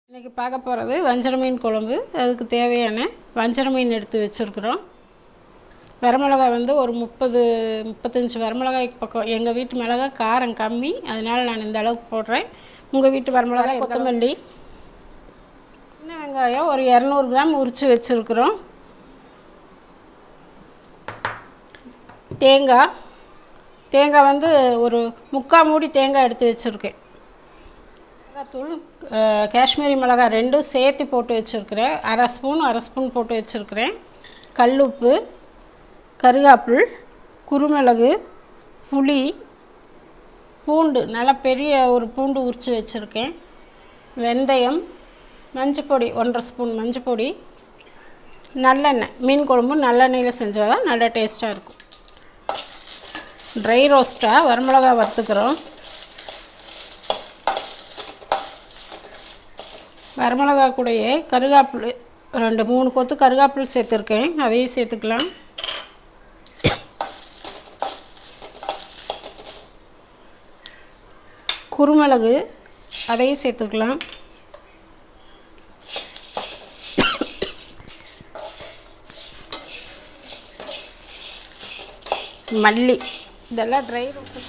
இன்றைக்கி பார்க்க போகிறது வஞ்சர மீன் குழம்பு அதுக்கு தேவையான வஞ்சர மீன் எடுத்து வச்சுருக்குறோம் வரமிளகாய் வந்து ஒரு முப்பது முப்பத்தஞ்சு வரமிளகாய்க்கு பக்கம் எங்கள் வீட்டு மிளகாய் காரம் கம்மி அதனால் நான் இந்த அளவுக்கு போடுறேன் உங்கள் வீட்டு வரமிளகாய் கொத்தமல்லி சின்ன வெங்காயம் ஒரு இரநூறு கிராம் உரித்து வச்சுருக்குறோம் தேங்காய் தேங்காய் வந்து ஒரு முக்கால் மூடி தேங்காய் எடுத்து வச்சுருக்கேன் மிளகாத்தூள் அஹ், காஷ்மீரி மிளகாய் ரெண்டும் சேர்த்து போட்டு வச்சுருக்கிறேன் அரை ஸ்பூன் அரை ஸ்பூன் போட்டு வச்சுருக்கிறேன் கல்லுப்பு கருகாப்பிள் குருமிளகு புளி பூண்டு நல்லா பெரிய ஒரு பூண்டு உரித்து வச்சுருக்கேன் வெந்தயம் மஞ்சப்பொடி ஒன்றரை ஸ்பூன் மஞ்சப்பொடி நல்லெண்ணெய் மீன் குழம்பு நல்லெண்ணெயில் செஞ்சால் தான் நல்லா டேஸ்ட்டாக இருக்கும் ட்ரை ரோஸ்ட்டாக வரமிளகா வறுத்துக்கிறோம் வரமிளகா கூடயே கருகாப்பில் ரெண்டு மூணு கொத்து கருகாப்பில் சேர்த்துருக்கேன் அதையும் சேர்த்துக்கலாம் குருமிளகு அதையும் சேர்த்துக்கலாம் மல்லி இதெல்லாம் ட்ரை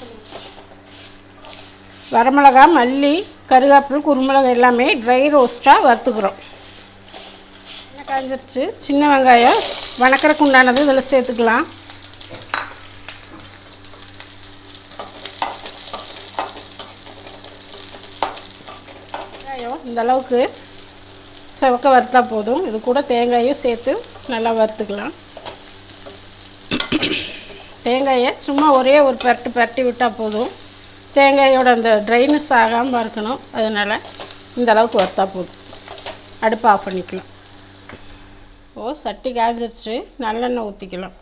வரமிளகா மல்லி கருவேப்பில் குருமிளகு எல்லாமே ட்ரை ரோஸ்ட்டாக வறுத்துக்கிறோம் எண்ணெய் காஞ்சிருச்சு சின்ன வெங்காயம் வணக்கறக்கு உண்டானது இதில் சேர்த்துக்கலாம் வெங்காயம் இந்த அளவுக்கு செவக்க வறுத்தா போதும் இது கூட தேங்காயும் சேர்த்து நல்லா வறுத்துக்கலாம் தேங்காயை சும்மா ஒரே ஒரு பரட்டு பரட்டி விட்டால் போதும் தேங்காயோட அந்த ட்ரைனஸ் ஆகாமல் இருக்கணும் அதனால் இந்த அளவுக்கு வறுத்தா போதும் அடுப்பை ஆஃப் பண்ணிக்கலாம் ஓ சட்டி காய்ஞ்சிருச்சு நல்லெண்ணெய் ஊற்றிக்கலாம்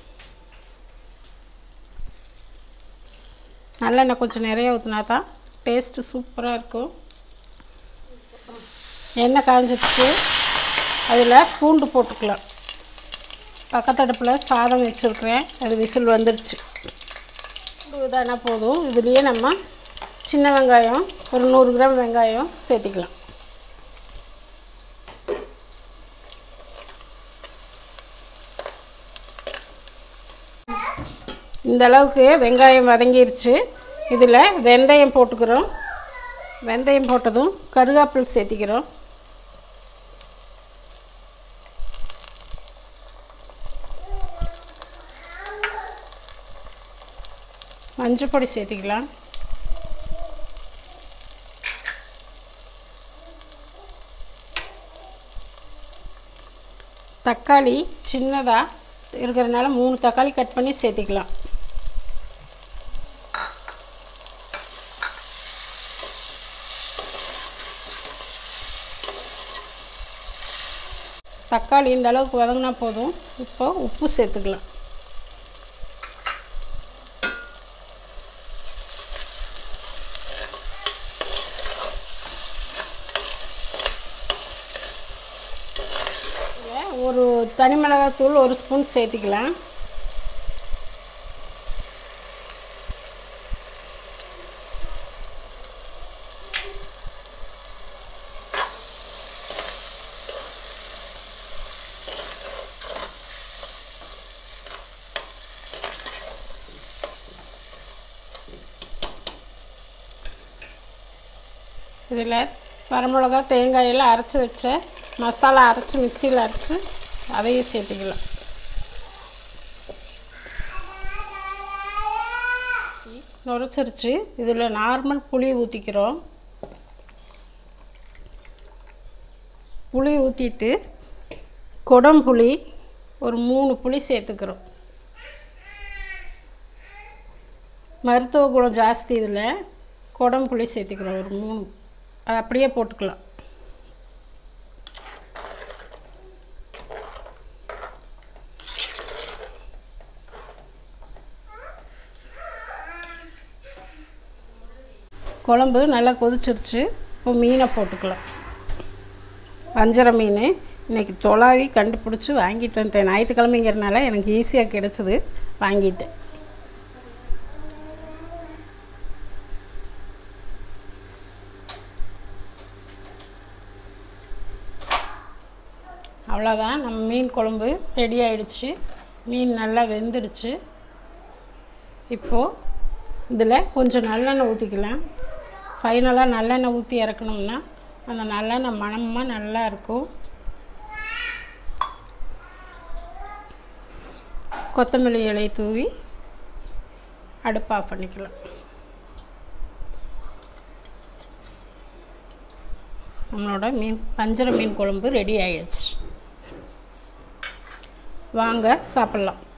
நல்லெண்ணெய் கொஞ்சம் நிறைய ஊற்றினா தான் டேஸ்ட்டு சூப்பராக இருக்கும் எண்ணெய் காய்ஞ்சிருச்சு அதில் பூண்டு போட்டுக்கலாம் பக்கத்தடுப்பில் சாதம் வச்சுருக்கிறேன் அது விசில் வந்துடுச்சு பூண்டு இதானா போதும் இதுலேயே நம்ம சின்ன வெங்காயம் ஒரு நூறு கிராம் வெங்காயம் சேர்த்திக்கலாம் இந்த அளவுக்கு வெங்காயம் வதங்கிருச்சு இதில் வெந்தயம் போட்டுக்கிறோம் வெந்தயம் போட்டதும் கருவேப்பில் சேர்த்திக்கிறோம் மஞ்சள் பொடி சேர்த்திக்கலாம் தக்காளி சின்னதாக இருக்கிறதுனால மூணு தக்காளி கட் பண்ணி சேர்த்திக்கலாம் தக்காளி இந்த அளவுக்கு வதங்கினா போதும் இப்போ உப்பு சேர்த்துக்கலாம் இதில் ஒரு தனி மிளகாத்தூள் ஒரு ஸ்பூன் சேர்த்திக்கலாம் இதில் வரமிளகா தேங்காயெல்லாம் அரைச்சி வச்ச மசாலா அரைச்சி மிக்சியில் அரைச்சி அதையும் சேர்த்துக்கலாம் நுரைச்சிருச்சு இதில் நார்மல் புளி ஊற்றிக்கிறோம் புளி ஊற்றிட்டு கொடம்புளி ஒரு மூணு புளி சேர்த்துக்கிறோம் மருத்துவ குணம் ஜாஸ்தி இதில் கொடம்புளி சேர்த்துக்கிறோம் ஒரு மூணு அது அப்படியே போட்டுக்கலாம் குழம்பு நல்லா கொதிச்சிருச்சு இப்போ மீனை போட்டுக்கலாம் வஞ்சர மீன் இன்றைக்கி தொலாவி கண்டுபிடிச்சி வாங்கிட்டு வந்துட்டேன் ஞாயிற்றுக்கிழமைங்கிறனால எனக்கு ஈஸியாக கிடச்சிது வாங்கிட்டேன் அவ்வளோதான் நம்ம மீன் குழம்பு ரெடி ஆயிடுச்சு மீன் நல்லா வெந்துடுச்சு இப்போது இதில் கொஞ்சம் நல்லெண்ணெய் ஊற்றிக்கலாம் ஃபைனலாக நல்லெண்ணெய் ஊற்றி இறக்கணும்னா அந்த நல்லெண்ணெய் மணமாக நல்லா இருக்கும் கொத்தமல்லி இலை தூவி அடுப்பு ஆஃப் பண்ணிக்கலாம் நம்மளோட மீன் வஞ்சர மீன் குழம்பு ரெடி ஆயிடுச்சு வாங்க சாப்பிட்லாம்